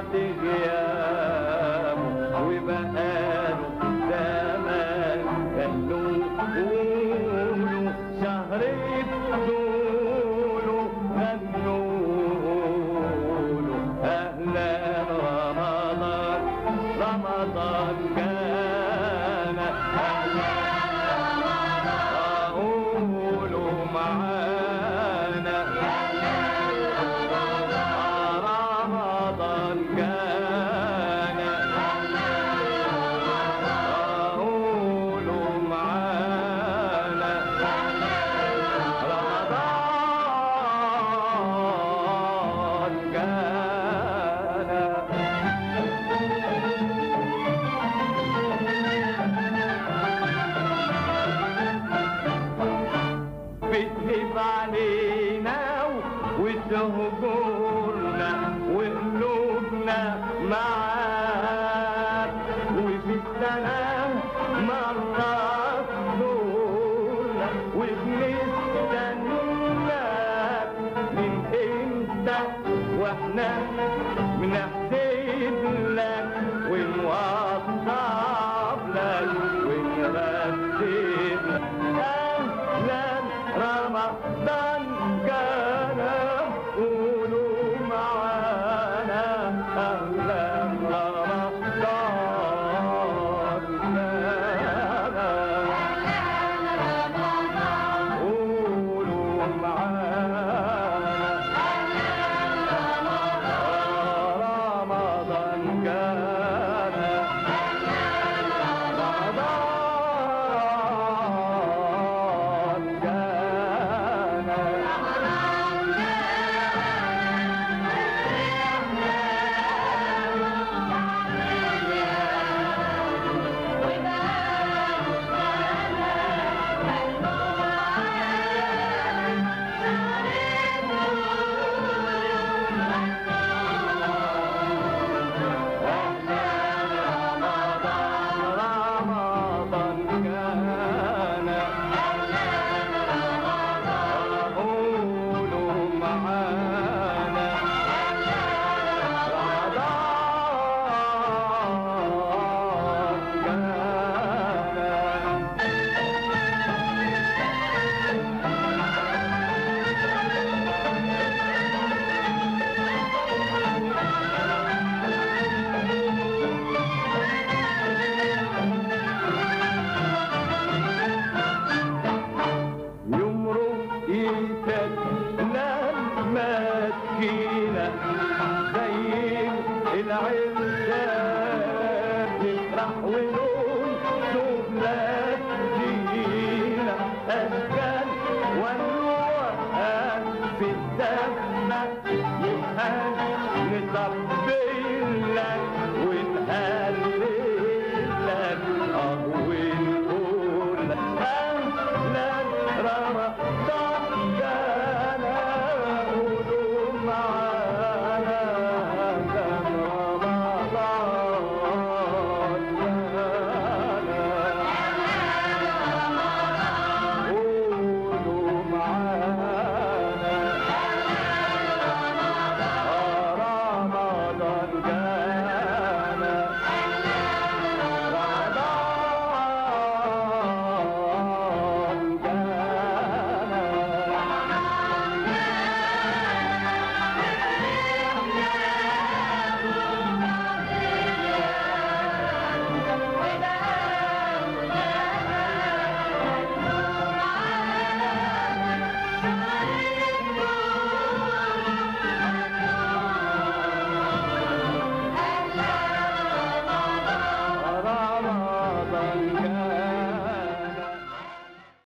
بعد غيابه وبقاله زمان كانوا قولوا شهر طوله غنوا له أهلا رمضان رمضان كان أهلا قولوا معانا رمضان كان قولوا معانا رمضان كان بتهب علينا وتهجرنا وقلوبنا معاك وفي السنة مرة تزورنا وبنستناك من امتى واحنا بنحسب لك ونوصف لك ونرتب لك اهلا رمضان كان قولوا معانا اهلا رمضان كان قولوا معانا رمضان كان رمضان كان رمضان كان قولوا معانا رمضان كان يمرق ايدك لما تجينا زي العرسان تفرح ونقول شوف لا تجينا اشكال والوان في الزمن يبقى نصب